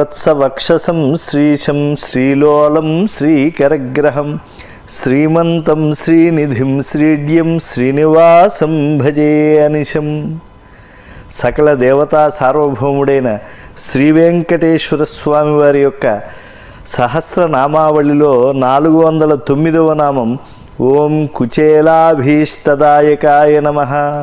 శ్రీవత్సవక్షసం శ్రీశం శ్రీలోలం శ్రీకరగ్రహం శ్రీమంతం శ్రీనిధిం శ్రీడ్యం శ్రీనివాసం భజే అనిశం సకల దేవతా సార్వభౌముడైన శ్రీ వెంకటేశ్వర స్వామి వారి యొక్క సహస్రనామావళిలో నాలుగు వందల తొమ్మిదవ నామం ఓం కుచేలాభీష్టదాయకాయ నమ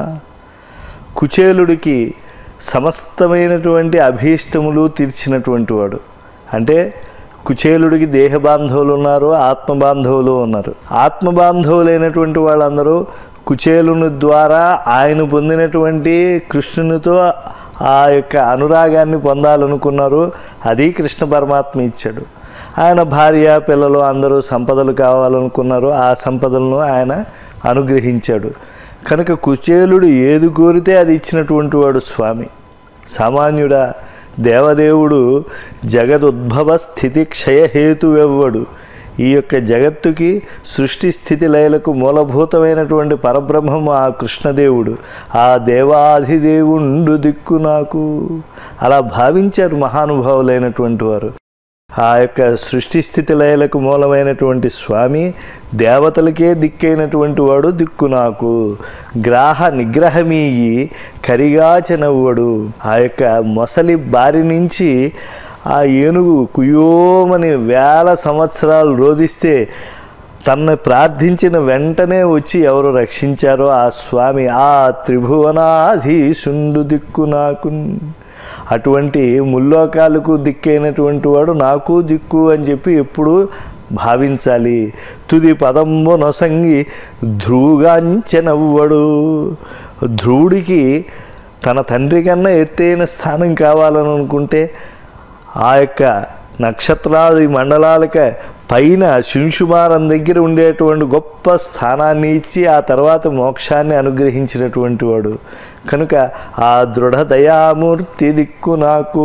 కుచేలుడికి సమస్తమైనటువంటి అభీష్టములు తీర్చినటువంటి వాడు అంటే కుచేలుడికి దేహ బాంధవులు ఉన్నారు ఆత్మ బాంధవులు ఉన్నారు ఆత్మ బాంధవులైనటువంటి వాళ్ళందరూ కుచేలుని ద్వారా ఆయన పొందినటువంటి కృష్ణునితో ఆ యొక్క అనురాగాన్ని పొందాలనుకున్నారు అది కృష్ణ పరమాత్మ ఇచ్చాడు ఆయన భార్య పిల్లలు అందరూ సంపదలు కావాలనుకున్నారు ఆ సంపదలను ఆయన అనుగ్రహించాడు కనుక కుచేలుడు ఏది కోరితే అది ఇచ్చినటువంటి వాడు స్వామి సామాన్యుడా దేవదేవుడు జగదుద్భవ స్థితి క్షయహేతువెవ్వడు ఈ యొక్క జగత్తుకి సృష్టి స్థితి లయలకు మూలభూతమైనటువంటి పరబ్రహ్మము ఆ కృష్ణదేవుడు ఆ దేవాధిదేవుండు దిక్కు నాకు అలా భావించారు మహానుభావులైనటువంటి వారు ఆ యొక్క సృష్టి స్థితి లయలకు మూలమైనటువంటి స్వామి దేవతలకే దిక్కైనటువంటి వాడు దిక్కు నాకు గ్రాహ నిగ్రహమీయి కరిగాచనవ్వడు ఆ యొక్క మొసలి బారి నుంచి ఆ ఏనుగు కుయోమని వేల సంవత్సరాలు రోధిస్తే తన్ను ప్రార్థించిన వెంటనే వచ్చి ఎవరు రక్షించారో ఆ స్వామి ఆ త్రిభువనాధీశుండు దిక్కు నాకు అటువంటి ముల్లోకాలకు దిక్కైనటువంటి వాడు నాకు దిక్కు అని చెప్పి ఎప్పుడు భావించాలి తుది పదంబు నొసంగి ధ్రువుగాంచెనవ్వడు ధ్రువుడికి తన తండ్రి కన్నా ఎత్తైన స్థానం కావాలని అనుకుంటే ఆ యొక్క నక్షత్రాది మండలాలక పైన శుంశుమారం దగ్గర ఉండేటువంటి గొప్ప స్థానాన్ని ఇచ్చి ఆ తర్వాత మోక్షాన్ని అనుగ్రహించినటువంటి వాడు కనుక ఆ దృఢ దయామూర్తి దిక్కు నాకు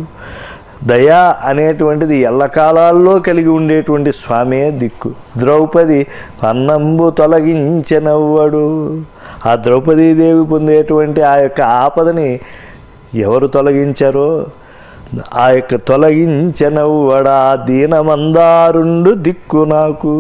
దయ అనేటువంటిది ఎల్లకాలాల్లో కలిగి ఉండేటువంటి స్వామే దిక్కు ద్రౌపది పన్నంబు తొలగించెనవ్వడు ఆ ద్రౌపదీదేవి పొందేటువంటి ఆ యొక్క ఆపదని ఎవరు తొలగించారో ఆ యొక్క తొలగించెనవ్వడా దీనమందారుండు దిక్కు నాకు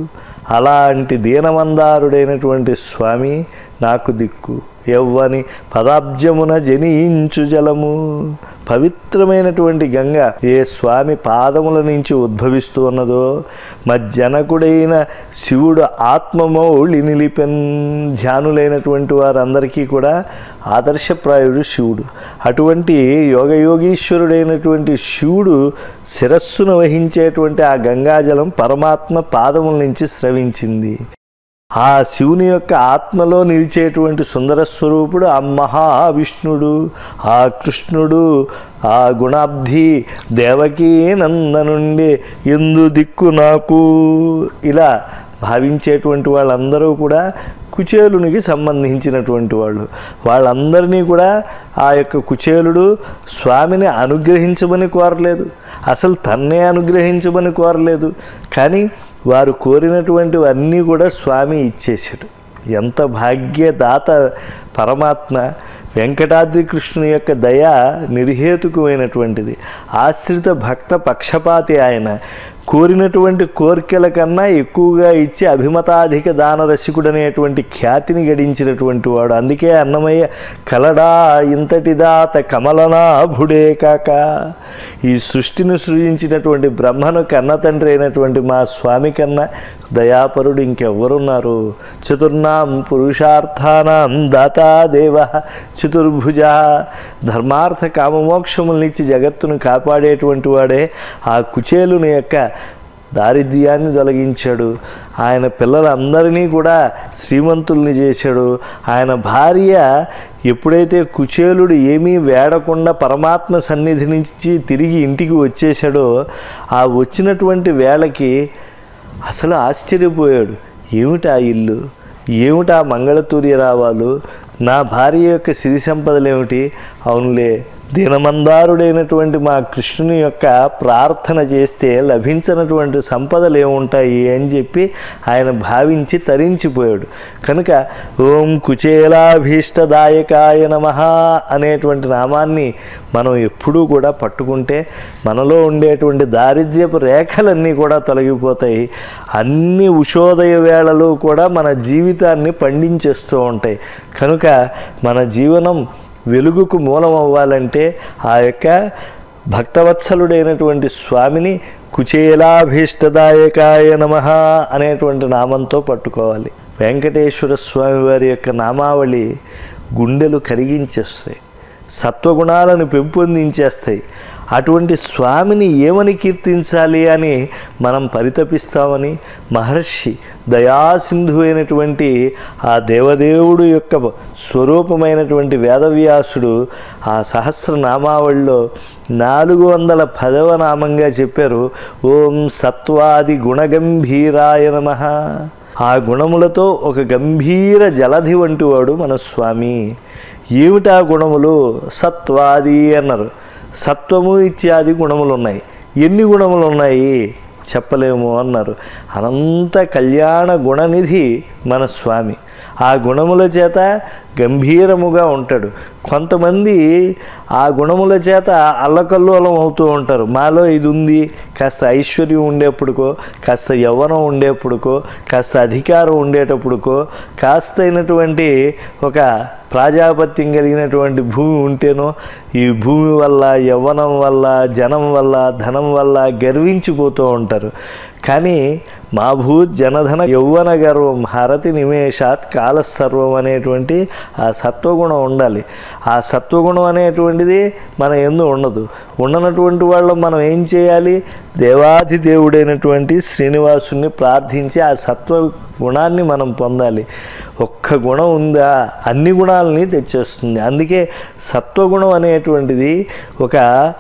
అలాంటి దీనమందారుడైనటువంటి స్వామి నాకు దిక్కు ఎవ్వని పదాబ్జమున జనించు జలము పవిత్రమైనటువంటి గంగ ఏ స్వామి పాదముల నుంచి ఉద్భవిస్తూ ఉన్నదో మజ్జనకుడైన శివుడు ఆత్మమౌళి నిలిపెన్ ధ్యానులైనటువంటి వారందరికీ కూడా ఆదర్శప్రాయుడు శివుడు అటువంటి యోగయోగీశ్వరుడైనటువంటి శివుడు శిరస్సును వహించేటువంటి ఆ గంగాజలం పరమాత్మ పాదముల నుంచి స్రవించింది ఆ శివుని యొక్క ఆత్మలో నిలిచేటువంటి సుందర స్వరూపుడు ఆ మహావిష్ణుడు ఆ కృష్ణుడు ఆ గుణాబ్ధి దేవకీ నందనుండి ఎందు దిక్కు నాకు ఇలా భావించేటువంటి వాళ్ళందరూ కూడా కుచేలునికి సంబంధించినటువంటి వాళ్ళు వాళ్ళందరినీ కూడా ఆ యొక్క కుచేలుడు స్వామిని అనుగ్రహించమని కోరలేదు అసలు తన్నే అనుగ్రహించమని కోరలేదు కానీ వారు కోరినటువంటివన్నీ కూడా స్వామి ఇచ్చేశాడు ఎంత భాగ్యదాత పరమాత్మ వెంకటాద్రి కృష్ణుని యొక్క దయ నిర్హేతుకమైనటువంటిది ఆశ్రిత భక్త పక్షపాతి ఆయన కోరినటువంటి కోరికల కన్నా ఎక్కువగా ఇచ్చి అభిమతాధిక దానరసికుడు అనేటువంటి ఖ్యాతిని గడించినటువంటి వాడు అందుకే అన్నమయ్య కలడా ఇంతటి దాత కమలనాభుడే కాక ఈ సృష్టిని సృజించినటువంటి బ్రహ్మను కన్న తండ్రి అయినటువంటి మా స్వామి కన్నా దయాపరుడు ఇంకెవ్వరున్నారు చతుర్నాం పురుషార్థానాం దాతా దేవ చతుర్భుజ ధర్మార్థ కామమోక్షములనిచ్చి జగత్తును కాపాడేటువంటి వాడే ఆ కుచేలుని యొక్క దారిద్ర్యాన్ని తొలగించాడు ఆయన పిల్లలందరినీ కూడా శ్రీమంతుల్ని చేశాడు ఆయన భార్య ఎప్పుడైతే కుచేలుడు ఏమీ వేడకుండా పరమాత్మ సన్నిధి నుంచి తిరిగి ఇంటికి వచ్చేసాడో ఆ వచ్చినటువంటి వేళకి అసలు ఆశ్చర్యపోయాడు ఏమిటా ఇల్లు ఏమిటా మంగళతూర్య రావాలు నా భార్య యొక్క సిరి సంపదలు ఏమిటి అవునులే దీనమందారుడైనటువంటి మా కృష్ణుని యొక్క ప్రార్థన చేస్తే లభించినటువంటి సంపదలు ఏముంటాయి అని చెప్పి ఆయన భావించి తరించిపోయాడు కనుక ఓం కుచేలాభీష్టదాయకాయ నమ అనేటువంటి నామాన్ని మనం ఎప్పుడూ కూడా పట్టుకుంటే మనలో ఉండేటువంటి దారిద్ర్యపు రేఖలన్నీ కూడా తొలగిపోతాయి అన్ని ఉషోదయ వేళలు కూడా మన జీవితాన్ని పండించేస్తూ ఉంటాయి కనుక మన జీవనం వెలుగుకు మూలం అవ్వాలంటే ఆ యొక్క భక్తవత్సలుడైనటువంటి స్వామిని కుచేలాభీష్టదాయకాయ నమ అనేటువంటి నామంతో పట్టుకోవాలి వెంకటేశ్వర స్వామి వారి యొక్క నామావళి గుండెలు కరిగించేస్తాయి సత్వగుణాలను పెంపొందించేస్తాయి అటువంటి స్వామిని ఏమని కీర్తించాలి అని మనం పరితపిస్తామని మహర్షి దయాసింధు అయినటువంటి ఆ దేవదేవుడు యొక్క స్వరూపమైనటువంటి వేదవ్యాసుడు ఆ సహస్రనామావళిలో నాలుగు వందల పదవ నామంగా చెప్పారు ఓం సత్వాది గుణగంభీరాయ నమ ఆ గుణములతో ఒక గంభీర జలధి వంటి వాడు మన స్వామి ఏమిటా గుణములు సత్వాది అన్నారు సత్వము ఇత్యాది గుణములు ఉన్నాయి ఎన్ని గుణములు ఉన్నాయి చెప్పలేము అన్నారు అనంత కళ్యాణ గుణనిధి మన స్వామి ఆ గుణముల చేత గంభీరముగా ఉంటాడు కొంతమంది ఆ గుణముల చేత అల్లకల్లోలం అవుతూ ఉంటారు మాలో ఇది ఉంది కాస్త ఐశ్వర్యం ఉండేప్పుడుకో కాస్త యవ్వనం ఉండేప్పుడుకో కాస్త అధికారం ఉండేటప్పుడుకో కాస్త అయినటువంటి ఒక ప్రాజాపత్యం కలిగినటువంటి భూమి ఉంటేనో ఈ భూమి వల్ల యవ్వనం వల్ల జనం వల్ల ధనం వల్ల గర్వించిపోతూ ఉంటారు కానీ మా భూ జనధన యౌవన గర్వం హరతి నిమేషాత్ కాలసర్వం అనేటువంటి ఆ సత్వగుణం ఉండాలి ఆ సత్వగుణం అనేటువంటిది మన ఎందు ఉండదు ఉండనటువంటి వాళ్ళు మనం ఏం చేయాలి దేవాది దేవుడైనటువంటి శ్రీనివాసుని ప్రార్థించి ఆ సత్వ గుణాన్ని మనం పొందాలి ఒక్క గుణం ఉందా అన్ని గుణాలని తెచ్చేస్తుంది అందుకే సత్వగుణం అనేటువంటిది ఒక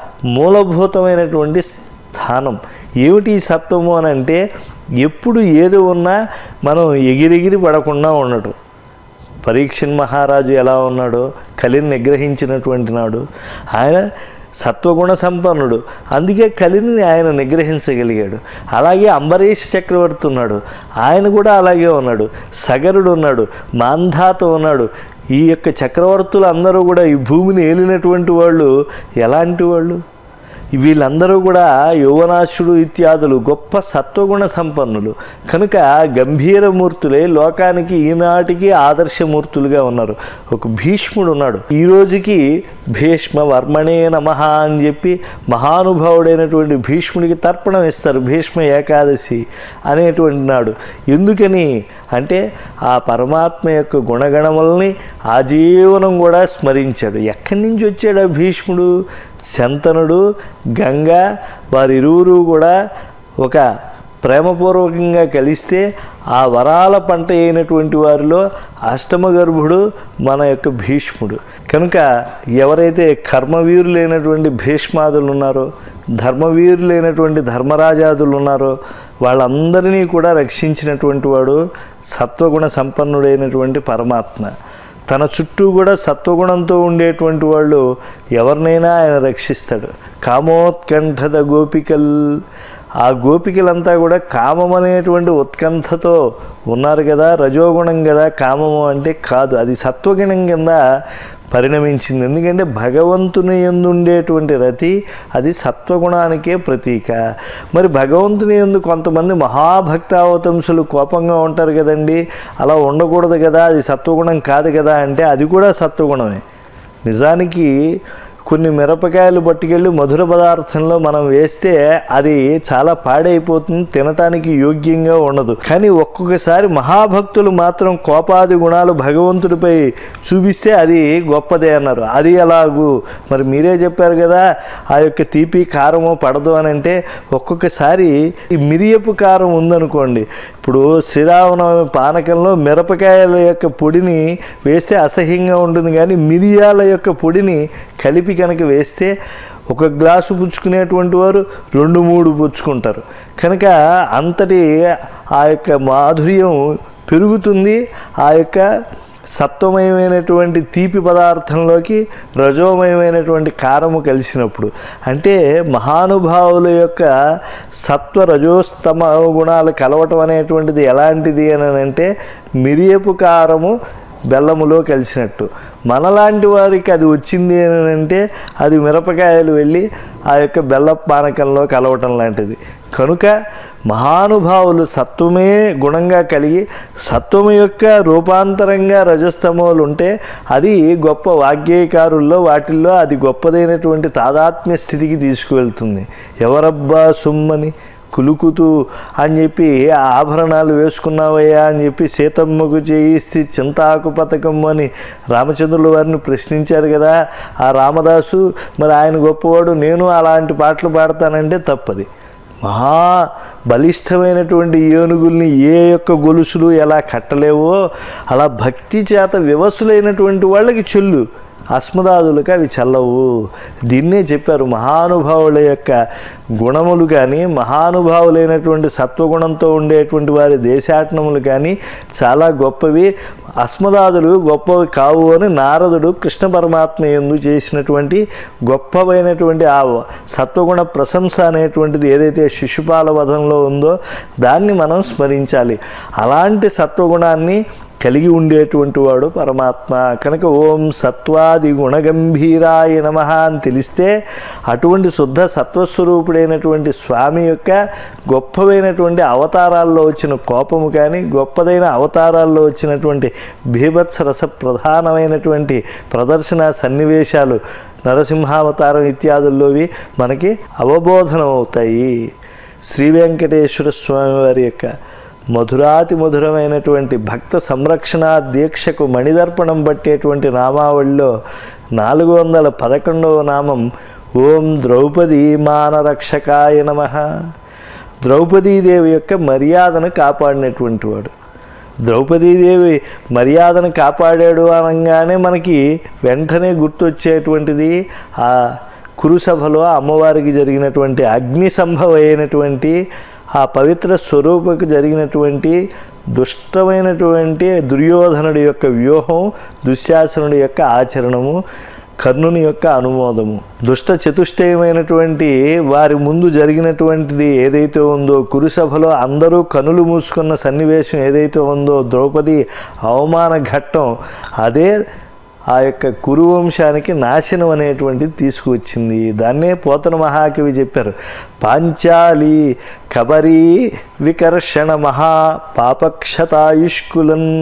మూలభూతమైనటువంటి స్థానం ఏమిటి ఈ సత్వము అని అంటే ఎప్పుడు ఏది ఉన్నా మనం ఎగిరెగిరి పడకుండా ఉండటం పరీక్షణ్ మహారాజు ఎలా ఉన్నాడో కలిని నిగ్రహించినటువంటి నాడు ఆయన సత్వగుణ సంపన్నుడు అందుకే కలిని ఆయన నిగ్రహించగలిగాడు అలాగే అంబరీష్ చక్రవర్తి ఉన్నాడు ఆయన కూడా అలాగే ఉన్నాడు సగరుడు ఉన్నాడు మాంధాత ఉన్నాడు ఈ యొక్క చక్రవర్తులు అందరూ కూడా ఈ భూమిని ఏలినటువంటి వాళ్ళు ఎలాంటి వాళ్ళు వీళ్ళందరూ కూడా యౌవనాశుడు ఇత్యాదులు గొప్ప సత్వగుణ సంపన్నులు కనుక గంభీరమూర్తులే లోకానికి ఈనాటికి ఆదర్శమూర్తులుగా ఉన్నారు ఒక భీష్ముడు ఉన్నాడు ఈ రోజుకి భీష్మ వర్మణే నమః అని చెప్పి మహానుభావుడైనటువంటి భీష్ముడికి తర్పణం ఇస్తారు భీష్మ ఏకాదశి అనేటువంటి నాడు ఎందుకని అంటే ఆ పరమాత్మ యొక్క గుణగణములని ఆజీవనం కూడా స్మరించాడు ఎక్కడి నుంచి వచ్చాడు ఆ భీష్ముడు శంతనుడు గంగ వారిరువురు కూడా ఒక ప్రేమపూర్వకంగా కలిస్తే ఆ వరాల పంట అయినటువంటి వారిలో అష్టమ గర్భుడు మన యొక్క భీష్ముడు కనుక ఎవరైతే కర్మవీరులైనటువంటి భీష్మాదులు ఉన్నారో ధర్మవీరులైనటువంటి ధర్మరాజాదులు ఉన్నారో వాళ్ళందరినీ కూడా రక్షించినటువంటి వాడు సత్వగుణ సంపన్నుడైనటువంటి పరమాత్మ తన చుట్టూ కూడా సత్వగుణంతో ఉండేటువంటి వాళ్ళు ఎవరినైనా ఆయన రక్షిస్తాడు కామోత్కంఠద గోపికల్ ఆ గోపికలంతా కూడా కామం అనేటువంటి ఉత్కంఠతో ఉన్నారు కదా రజోగుణం కదా కామము అంటే కాదు అది సత్వగుణం కింద పరిణమించింది ఎందుకంటే భగవంతుని ఎందుండేటువంటి రతి అది సత్వగుణానికే ప్రతీక మరి భగవంతుని ఎందు కొంతమంది మహాభక్తావతంసులు కోపంగా ఉంటారు కదండి అలా ఉండకూడదు కదా అది సత్వగుణం కాదు కదా అంటే అది కూడా సత్వగుణమే నిజానికి కొన్ని మిరపకాయలు పట్టుకెళ్ళి మధుర పదార్థంలో మనం వేస్తే అది చాలా పాడైపోతుంది తినటానికి యోగ్యంగా ఉండదు కానీ ఒక్కొక్కసారి మహాభక్తులు మాత్రం కోపాది గుణాలు భగవంతుడిపై చూపిస్తే అది గొప్పదే అన్నారు అది ఎలాగూ మరి మీరే చెప్పారు కదా ఆ యొక్క తీపి కారము పడదు అని అంటే ఒక్కొక్కసారి ఈ మిరియపు కారం ఉందనుకోండి ఇప్పుడు శ్రీరామనవమి పానకంలో మిరపకాయల యొక్క పొడిని వేస్తే అసహ్యంగా ఉంటుంది కానీ మిరియాల యొక్క పొడిని కలిపి కనుక వేస్తే ఒక గ్లాసు పుచ్చుకునేటువంటి వారు రెండు మూడు పుచ్చుకుంటారు కనుక అంతటి ఆ యొక్క మాధుర్యం పెరుగుతుంది ఆ యొక్క సత్వమయమైనటువంటి తీపి పదార్థంలోకి రజోమయమైనటువంటి కారము కలిసినప్పుడు అంటే మహానుభావుల యొక్క సత్వ రజోస్తమ గుణాలు కలవటం అనేటువంటిది ఎలాంటిది అని అంటే మిరియపు కారము బెల్లములో కలిసినట్టు మనలాంటి వారికి అది వచ్చింది అని అంటే అది మిరపకాయలు వెళ్ళి ఆ యొక్క బెల్ల పానకంలో కలవటం లాంటిది కనుక మహానుభావులు సత్వమే గుణంగా కలిగి సత్వము యొక్క రూపాంతరంగా రజస్తమోలు ఉంటే అది గొప్ప వాగ్గేయకారుల్లో వాటిల్లో అది గొప్పదైనటువంటి తాదాత్మ్య స్థితికి తీసుకువెళ్తుంది ఎవరబ్బా సుమ్మని కులుకుతూ అని చెప్పి ఆ ఆభరణాలు వేసుకున్నావయ్యా అని చెప్పి సీతమ్మకు చేయిస్తే చింతాకు పథకం అని రామచంద్రుల వారిని ప్రశ్నించారు కదా ఆ రామదాసు మరి ఆయన గొప్పవాడు నేను అలాంటి పాటలు పాడతానంటే తప్పది మహా బలిష్టమైనటువంటి ఏనుగుల్ని ఏ యొక్క గొలుసులు ఎలా కట్టలేవో అలా భక్తి చేత వివసులైనటువంటి వాళ్ళకి చెల్లు అస్మదాదులకు అవి చల్లవు దీన్నే చెప్పారు మహానుభావుల యొక్క గుణములు కానీ మహానుభావులైనటువంటి సత్వగుణంతో ఉండేటువంటి వారి దేశాటనములు కానీ చాలా గొప్పవి అస్మదాదులు గొప్పవి కావు అని నారదుడు కృష్ణ పరమాత్మ ఎందు చేసినటువంటి గొప్పవైనటువంటి ఆ సత్వగుణ ప్రశంస అనేటువంటిది ఏదైతే శిశుపాల వధంలో ఉందో దాన్ని మనం స్మరించాలి అలాంటి సత్వగుణాన్ని కలిగి ఉండేటువంటి వాడు పరమాత్మ కనుక ఓం సత్వాది గుణగంభీరాయ నమ అని తెలిస్తే అటువంటి శుద్ధ సత్వస్వరూపుడైనటువంటి స్వామి యొక్క గొప్పవైనటువంటి అవతారాల్లో వచ్చిన కోపము కానీ గొప్పదైన అవతారాల్లో వచ్చినటువంటి భీభత్స రస ప్రధానమైనటువంటి ప్రదర్శన సన్నివేశాలు నరసింహావతారం ఇత్యాదుల్లోవి మనకి అవబోధనం అవుతాయి శ్రీ వెంకటేశ్వర స్వామి వారి యొక్క మధురాతి మధురమైనటువంటి భక్త సంరక్షణ దీక్షకు మణిదర్పణం పట్టేటువంటి నామావళిలో నాలుగు వందల పదకొండవ నామం ఓం ద్రౌపది మానరక్షకాయ నమ ద్రౌపదీదేవి యొక్క మర్యాదను కాపాడినటువంటి వాడు ద్రౌపదీదేవి మర్యాదను కాపాడాడు అనగానే మనకి వెంటనే గుర్తొచ్చేటువంటిది ఆ కురుసభలో అమ్మవారికి జరిగినటువంటి అగ్ని సంభవ అయినటువంటి ఆ పవిత్ర స్వరూపకు జరిగినటువంటి దుష్టమైనటువంటి దుర్యోధనుడి యొక్క వ్యూహం దుశ్శాసనుడి యొక్క ఆచరణము కర్ణుని యొక్క అనుమోదము దుష్ట చతుష్టయమైనటువంటి వారి ముందు జరిగినటువంటిది ఏదైతే ఉందో కురుసభలో అందరూ కనులు మూసుకున్న సన్నివేశం ఏదైతే ఉందో ద్రౌపది అవమాన ఘట్టం అదే ఆ యొక్క కురువంశానికి నాశనం అనేటువంటిది తీసుకువచ్చింది దాన్నే పోతన మహాకవి చెప్పారు పాంచాలి కబరీ వికర్షణ మహా పాపక్షతాయుష్కులన్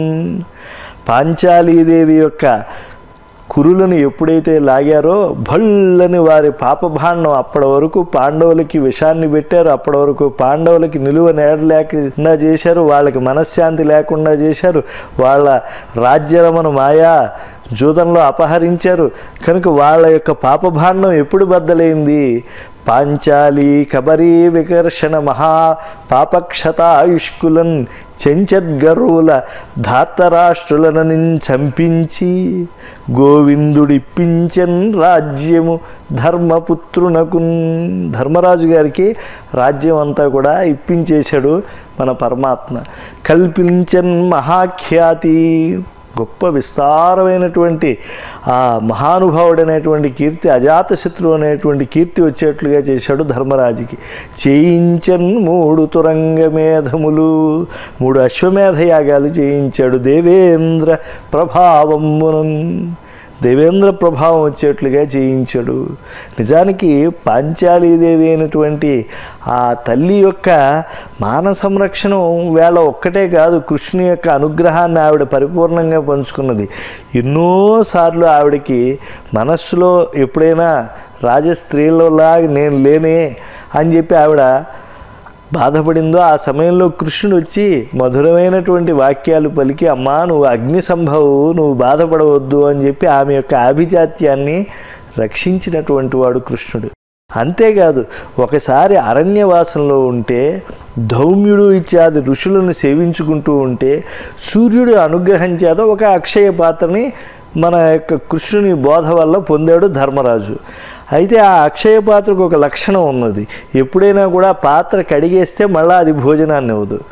పాంచాలీదేవి యొక్క కురులను ఎప్పుడైతే లాగారో భళ్ళని వారి పాపభాండం అప్పటి వరకు పాండవులకి విషాన్ని పెట్టారు అప్పటి వరకు పాండవులకి నిలువ నేడ లేకుండా చేశారు వాళ్ళకి మనశ్శాంతి లేకుండా చేశారు వాళ్ళ రాజ్యరమణ మాయా జూదంలో అపహరించారు కనుక వాళ్ళ యొక్క పాపభాండం ఎప్పుడు బద్దలైంది పాంచాలి కబరీ వికర్షణ మహా పాపక్షతాయుష్కులన్ చెంచద్గరువుల ధాతరాష్ట్రులను చంపించి గోవిందుడిప్పించన్ రాజ్యము ధర్మపుత్రునకు ధర్మరాజు గారికి రాజ్యం అంతా కూడా ఇప్పించేశాడు మన పరమాత్మ కల్పించన్ మహాఖ్యాతి గొప్ప విస్తారమైనటువంటి ఆ మహానుభావుడైనటువంటి కీర్తి అజాతశత్రువు అనేటువంటి కీర్తి వచ్చేట్లుగా చేశాడు ధర్మరాజుకి చేయించన్ మూడు తురంగ మేధములు మూడు అశ్వమేధ యాగాలు చేయించాడు దేవేంద్ర ప్రభావమునన్ దేవేంద్ర ప్రభావం వచ్చేట్లుగా చేయించాడు నిజానికి పాంచాలీదేవి అయినటువంటి ఆ తల్లి యొక్క మాన సంరక్షణ వేళ ఒక్కటే కాదు కృష్ణుని యొక్క అనుగ్రహాన్ని ఆవిడ పరిపూర్ణంగా పంచుకున్నది ఎన్నోసార్లు ఆవిడకి మనస్సులో ఎప్పుడైనా రాజస్త్రీలలా నేను లేనే అని చెప్పి ఆవిడ బాధపడిందో ఆ సమయంలో కృష్ణుడు వచ్చి మధురమైనటువంటి వాక్యాలు పలికి అమ్మా నువ్వు అగ్ని సంభవు నువ్వు బాధపడవద్దు అని చెప్పి ఆమె యొక్క ఆభిజాత్యాన్ని రక్షించినటువంటి వాడు కృష్ణుడు అంతేకాదు ఒకసారి అరణ్యవాసంలో ఉంటే ధౌమ్యుడు ఇత్యాది ఋషులను సేవించుకుంటూ ఉంటే సూర్యుడు అనుగ్రహం చేత ఒక అక్షయ పాత్రని మన యొక్క కృష్ణుని బోధ వల్ల పొందాడు ధర్మరాజు అయితే ఆ అక్షయ పాత్రకు ఒక లక్షణం ఉన్నది ఎప్పుడైనా కూడా పాత్ర కడిగేస్తే మళ్ళీ అది భోజనాన్ని అవ్వదు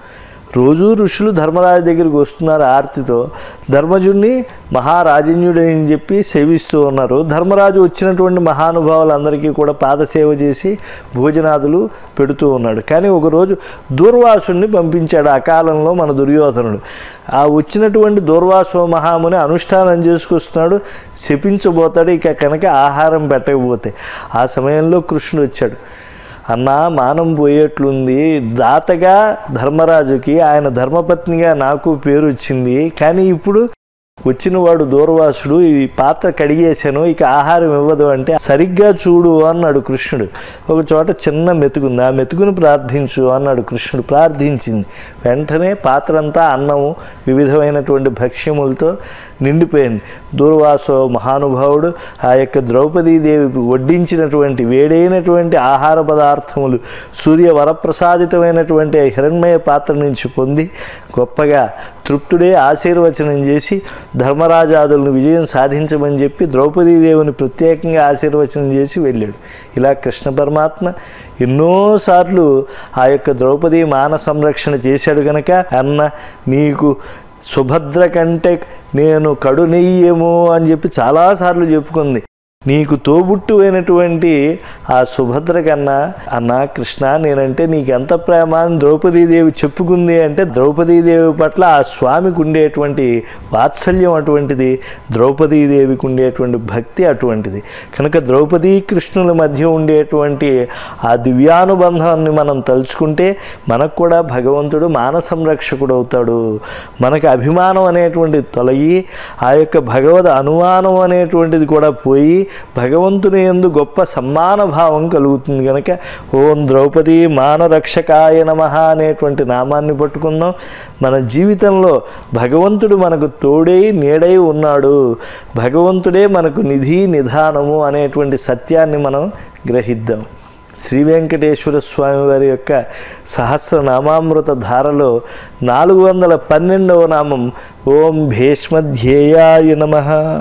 రోజూ ఋషులు ధర్మరాజు దగ్గరికి వస్తున్నారు ఆర్తితో ధర్మజుణ్ణి మహారాజన్యుడు అని చెప్పి సేవిస్తూ ఉన్నారు ధర్మరాజు వచ్చినటువంటి మహానుభావులందరికీ కూడా పాదసేవ చేసి భోజనాదులు పెడుతూ ఉన్నాడు కానీ ఒకరోజు దూర్వాసుని పంపించాడు ఆ కాలంలో మన దుర్యోధనుడు ఆ వచ్చినటువంటి దూర్వాసు మహాముని అనుష్ఠానం చేసుకొస్తున్నాడు శపించబోతాడు ఇక కనుక ఆహారం పెట్టకపోతే ఆ సమయంలో కృష్ణుడు వచ్చాడు అన్నా మానం పోయేట్లుంది దాతగా ధర్మరాజుకి ఆయన ధర్మపత్నిగా నాకు పేరు వచ్చింది కానీ ఇప్పుడు వచ్చిన వాడు దూర్వాసుడు ఈ పాత్ర కడిగేశాను ఇక ఆహారం ఇవ్వదు అంటే సరిగ్గా చూడు అన్నాడు కృష్ణుడు ఒక చోట చిన్న మెతుకుంది ఆ మెతుకుని ప్రార్థించు అన్నాడు కృష్ణుడు ప్రార్థించింది వెంటనే పాత్ర అంతా అన్నము వివిధమైనటువంటి భక్ష్యములతో నిండిపోయింది దూర్వాసో మహానుభావుడు ఆ యొక్క ద్రౌపదీదేవి వడ్డించినటువంటి వేడైనటువంటి ఆహార పదార్థములు సూర్య వరప్రసాదితమైనటువంటి ఆ హిరణ్మయ పాత్ర నుంచి పొంది గొప్పగా తృప్తుడే ఆశీర్వచనం చేసి ధర్మరాజాదులను విజయం సాధించమని చెప్పి ద్రౌపదీదేవిని ప్రత్యేకంగా ఆశీర్వచనం చేసి వెళ్ళాడు ఇలా కృష్ణ పరమాత్మ ఎన్నోసార్లు ఆ యొక్క ద్రౌపది మాన సంరక్షణ చేశాడు గనక అన్న నీకు సుభద్ర కంటే నేను కడు నెయ్యేమో అని చెప్పి చాలాసార్లు చెప్పుకుంది నీకు తోబుట్టు అయినటువంటి ఆ సుభద్ర కన్నా అన్న కృష్ణ నేనంటే నీకు ఎంత ప్రేమ అని ద్రౌపదీదేవి చెప్పుకుంది అంటే ద్రౌపదీదేవి పట్ల ఆ స్వామికి ఉండేటువంటి వాత్సల్యం అటువంటిది ద్రౌపదీదేవికి ఉండేటువంటి భక్తి అటువంటిది కనుక ద్రౌపదీ కృష్ణుల మధ్య ఉండేటువంటి ఆ దివ్యానుబంధాన్ని మనం తలుచుకుంటే మనకు కూడా భగవంతుడు మాన సంరక్షకుడు అవుతాడు మనకు అభిమానం అనేటువంటిది తొలగి ఆ యొక్క భగవద్ అనుమానం అనేటువంటిది కూడా పోయి భగవంతుని ఎందు గొప్ప సమ్మాన భావం కలుగుతుంది కనుక ఓం ద్రౌపది మానరక్షకాయ నమ అనేటువంటి నామాన్ని పట్టుకుందాం మన జీవితంలో భగవంతుడు మనకు తోడై నీడై ఉన్నాడు భగవంతుడే మనకు నిధి నిధానము అనేటువంటి సత్యాన్ని మనం గ్రహిద్దాం శ్రీ వెంకటేశ్వర స్వామి వారి యొక్క సహస్రనామామృత ధారలో నాలుగు వందల పన్నెండవ నామం ఓం భీష్మధ్యేయాయ నమ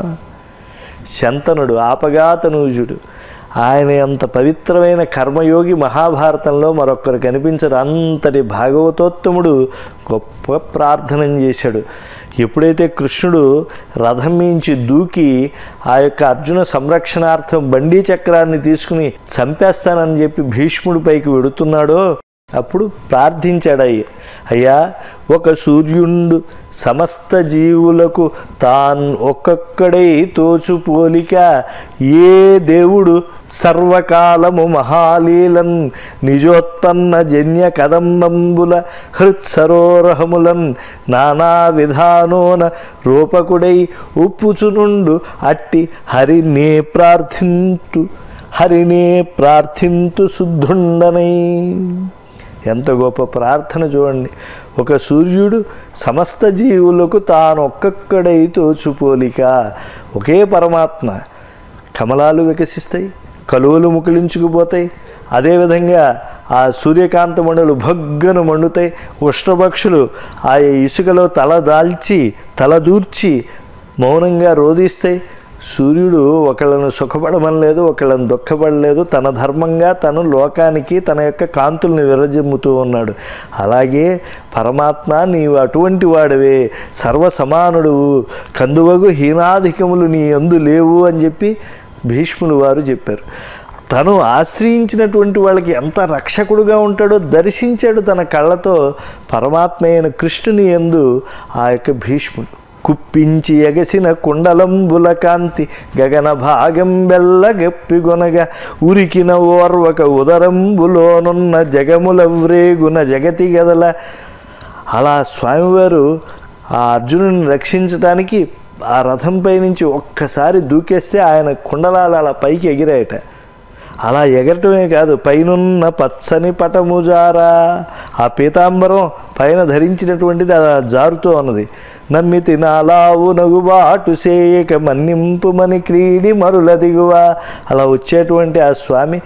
శంతనుడు ఆపగాతనూజుడు ఆయన అంత పవిత్రమైన కర్మయోగి మహాభారతంలో మరొక్కరు కనిపించరు అంతటి భాగవతోత్తముడు గొప్ప ప్రార్థన చేశాడు ఎప్పుడైతే కృష్ణుడు రథం మించి దూకి ఆ యొక్క అర్జున సంరక్షణార్థం బండీ చక్రాన్ని తీసుకుని చంపేస్తానని చెప్పి భీష్ముడి పైకి వెడుతున్నాడో అప్పుడు ప్రార్థించాడు అయ్య అయ్యా ఒక సూర్యుండు సమస్త జీవులకు తాన్ ఒక్కొక్కడై తోచు పోలిక ఏ దేవుడు సర్వకాలము మహాలీలన్ నిజోత్పన్న జన్య కదంబంబుల హృత్సరోరహములన్ నానా విధానోన రూపకుడై ఉప్పుచునుండు అట్టి హరినే ప్రార్థింతు హరినే ప్రార్థింతు శుద్ధుండనై ఎంత గొప్ప ప్రార్థన చూడండి ఒక సూర్యుడు సమస్త జీవులకు తాను ఒక్కొక్కడై తోచుపోలిక ఒకే పరమాత్మ కమలాలు వికసిస్తాయి కలువలు ముకులించుకుపోతాయి అదేవిధంగా ఆ సూర్యకాంత మండలు భగ్గను మండుతాయి ఉష్ణపక్షులు ఆ ఇసుకలో తల దాల్చి తల దూర్చి మౌనంగా రోధిస్తాయి సూర్యుడు ఒకళ్ళను సుఖపడమనలేదు ఒకళ్ళను దుఃఖపడలేదు తన ధర్మంగా తను లోకానికి తన యొక్క కాంతుల్ని విరజిమ్ముతూ ఉన్నాడు అలాగే పరమాత్మ నీవు అటువంటి వాడివే సర్వసమానుడు కందువగు హీనాధికములు నీ అందు లేవు అని చెప్పి భీష్ములు వారు చెప్పారు తను ఆశ్రయించినటువంటి వాళ్ళకి ఎంత రక్షకుడుగా ఉంటాడో దర్శించాడు తన కళ్ళతో పరమాత్మ అయిన కృష్ణుని ఎందు ఆ యొక్క భీష్ముడు కుప్పించి ఎగసిన కుండలంబుల కాంతి గగన భాగం బెల్లగెప్పిగొనగ ఉరికిన ఓర్వక ఉదరంబులోనున్న జగముల వ్రేగున జగతి గదల అలా స్వామివారు ఆ అర్జునుని రక్షించడానికి ఆ రథంపై నుంచి ఒక్కసారి దూకేస్తే ఆయన కుండలాలు అలా పైకి ఎగిరాయట అలా ఎగరటమే కాదు పైనున్న పచ్చని పటముజారా ఆ పీతాంబరం పైన ధరించినటువంటిది అలా జారుతూ ఉన్నది నమ్మితి నాలావు నగుబాటు సేయక మన్నింపుమని క్రీడి మరుల దిగువ అలా వచ్చేటువంటి ఆ స్వామి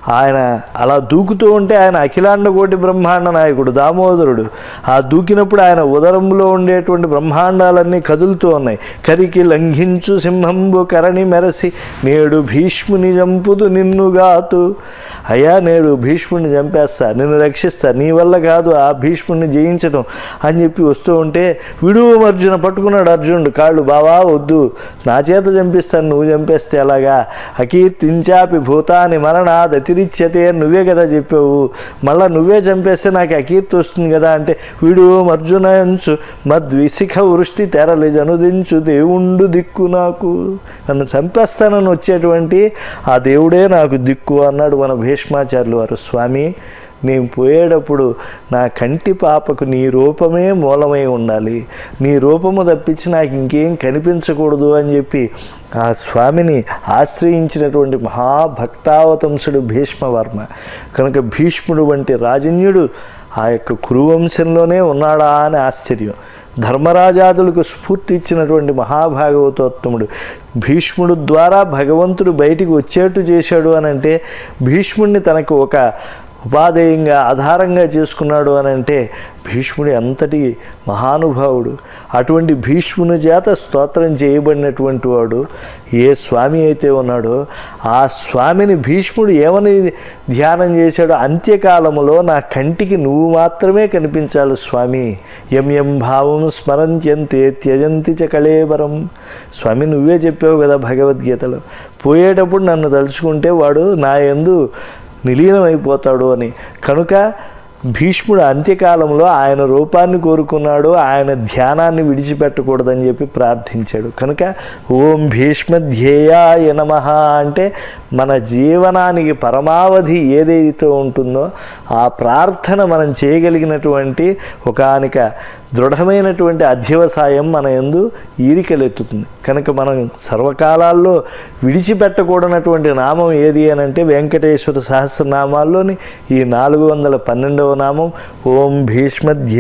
ఆయన అలా దూకుతూ ఉంటే ఆయన అఖిలాండ కోటి బ్రహ్మాండ నాయకుడు దామోదరుడు ఆ దూకినప్పుడు ఆయన ఉదరంలో ఉండేటువంటి బ్రహ్మాండాలన్నీ కదులుతూ ఉన్నాయి కరికి లంఘించు సింహంబు కరణి మెరసి నేడు భీష్ముని చంపుదు నిన్నుగాతు అయ్యా నేడు భీష్ముడిని చంపేస్తా నిన్ను రక్షిస్తా నీ వల్ల కాదు ఆ భీష్ముడిని జయించడం అని చెప్పి వస్తూ ఉంటే విడువు అర్జున పట్టుకున్నాడు అర్జునుడు కాళ్ళు బావా వద్దు నా చేత చంపిస్తాను నువ్వు చంపేస్తే ఎలాగా అకీర్తించాపి భూతాని మరణాద్ అతిరిచ్యతే అని నువ్వే కదా చెప్పావు మళ్ళా నువ్వే చంపేస్తే నాకు అకీర్తి వస్తుంది కదా అంటే వీడు అర్జునంచు మద్విశిఖ వృష్టి తెరలి జనుదించు దేవుండు దిక్కు నాకు నన్ను చంపేస్తానని వచ్చేటువంటి ఆ దేవుడే నాకు దిక్కు అన్నాడు మన భీష్మాచార్యులు వారు స్వామి నేను పోయేటప్పుడు నా కంటి పాపకు నీ రూపమే మూలమై ఉండాలి నీ రూపము తప్పించి నాకు ఇంకేం కనిపించకూడదు అని చెప్పి ఆ స్వామిని ఆశ్రయించినటువంటి మహాభక్తావతంసుడు భీష్మవర్మ కనుక భీష్ముడు వంటి రాజన్యుడు ఆ యొక్క కురువంశంలోనే ఉన్నాడా అని ఆశ్చర్యం ధర్మరాజాదులకు స్ఫూర్తి ఇచ్చినటువంటి మహాభాగవతోత్తముడు భీష్ముడు ద్వారా భగవంతుడు బయటికి వచ్చేట్టు చేశాడు అని అంటే భీష్ముడిని తనకు ఒక ఉపాధేయంగా ఆధారంగా చేసుకున్నాడు అని అంటే భీష్ముడు ఎంతటి మహానుభావుడు అటువంటి భీష్ముని చేత స్తోత్రం చేయబడినటువంటి వాడు ఏ స్వామి అయితే ఉన్నాడో ఆ స్వామిని భీష్ముడు ఏమని ధ్యానం చేశాడో అంత్యకాలములో నా కంటికి నువ్వు మాత్రమే కనిపించాలి స్వామి ఎం ఎం భావం స్మరంత్యంతే త్యజంతి చ కళేబరం స్వామి నువ్వే చెప్పావు కదా భగవద్గీతలో పోయేటప్పుడు నన్ను తలుచుకుంటే వాడు నా యందు నిలీనమైపోతాడు అని కనుక భీష్ముడు అంత్యకాలంలో ఆయన రూపాన్ని కోరుకున్నాడు ఆయన ధ్యానాన్ని విడిచిపెట్టకూడదని చెప్పి ప్రార్థించాడు కనుక ఓం భీష్మధ్యేయాయ నమ అంటే మన జీవనానికి పరమావధి ఏదైతే ఉంటుందో ఆ ప్రార్థన మనం చేయగలిగినటువంటి ఒకానిక దృఢమైనటువంటి అధ్యవసాయం మన ఎందు ఈరికలెత్తుతుంది కనుక మనం సర్వకాలాల్లో విడిచిపెట్టకూడనటువంటి నామం ఏది అని అంటే వెంకటేశ్వర సహస్రనామాల్లోని ఈ నాలుగు వందల పన్నెండవ నామం ఓం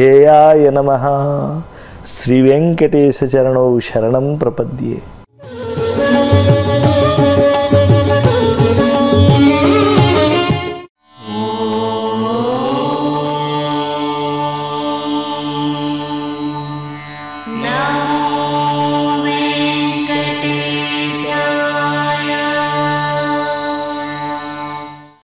భీష్మధ్యేయాయ నమ శ్రీ వెంకటేశ చరణౌ శరణం ప్రపద్యే